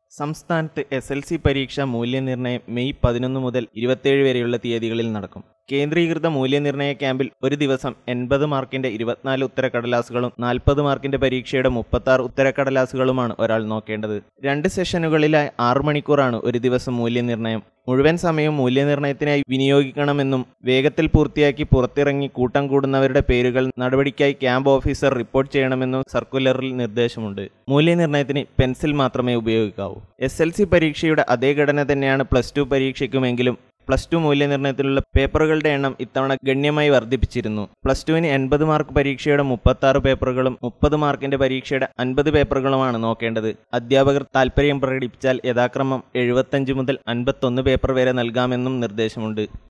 സംസ്ഥാനത്ത് S L C പരീക്ഷ മൂല്യനിർണ്ണയം മെയ് പതിനൊന്ന് മുതൽ ഇരുപത്തേഴ് വരെയുള്ള തീയതികളിൽ നടക്കും കേന്ദ്രീകൃത മൂല്യനിർണ്ണയ ക്യാമ്പിൽ ഒരു ദിവസം എൺപത് മാർക്കിന്റെ ഇരുപത്തിനാല് ഉത്തരക്കടലാസുകളും നാൽപ്പത് മാർക്കിന്റെ പരീക്ഷയുടെ മുപ്പത്താറ് ഉത്തരക്കടലാസുകളുമാണ് ഒരാൾ നോക്കേണ്ടത് രണ്ട് സെഷനുകളിലായി ആറു മണിക്കൂറാണ് ഒരു ദിവസം മൂല്യനിർണ്ണയം മുഴുവൻ സമയവും മൂല്യനിർണ്ണയത്തിനായി വിനിയോഗിക്കണമെന്നും വേഗത്തിൽ പൂർത്തിയാക്കി പുറത്തിറങ്ങി കൂട്ടം കൂടുന്നവരുടെ പേരുകൾ നടപടിക്കായി ക്യാമ്പ് ഓഫീസർ റിപ്പോർട്ട് ചെയ്യണമെന്നും സർക്കുലറിൽ നിർദ്ദേശമുണ്ട് മൂല്യനിർണ്ണയത്തിന് പെൻസിൽ മാത്രമേ ഉപയോഗിക്കാവൂ എസ് എൽ സി പരീക്ഷയുടെ അതേ ഘടന തന്നെയാണ് പ്ലസ് ടു പരീക്ഷയ്ക്കുമെങ്കിലും പ്ലസ് ടു മൂല്യനിർണ്ണയത്തിലുള്ള പേപ്പറുകളുടെ എണ്ണം ഇത്തവണ ഗണ്യമായി വർദ്ധിപ്പിച്ചിരുന്നു പ്ലസ് ടുവിന് എൺപത് മാർക്ക് പരീക്ഷയുടെ മുപ്പത്തി ആറ് പേപ്പറുകളും മുപ്പത് മാർക്കിന്റെ പരീക്ഷയുടെ അൻപത് പേപ്പറുകളുമാണ് നോക്കേണ്ടത് അധ്യാപകർ താൽപ്പര്യം പ്രകടിപ്പിച്ചാൽ യഥാക്രമം എഴുപത്തഞ്ച് മുതൽ അൻപത്തൊന്ന് പേപ്പർ വരെ നൽകാമെന്നും നിർദ്ദേശമുണ്ട്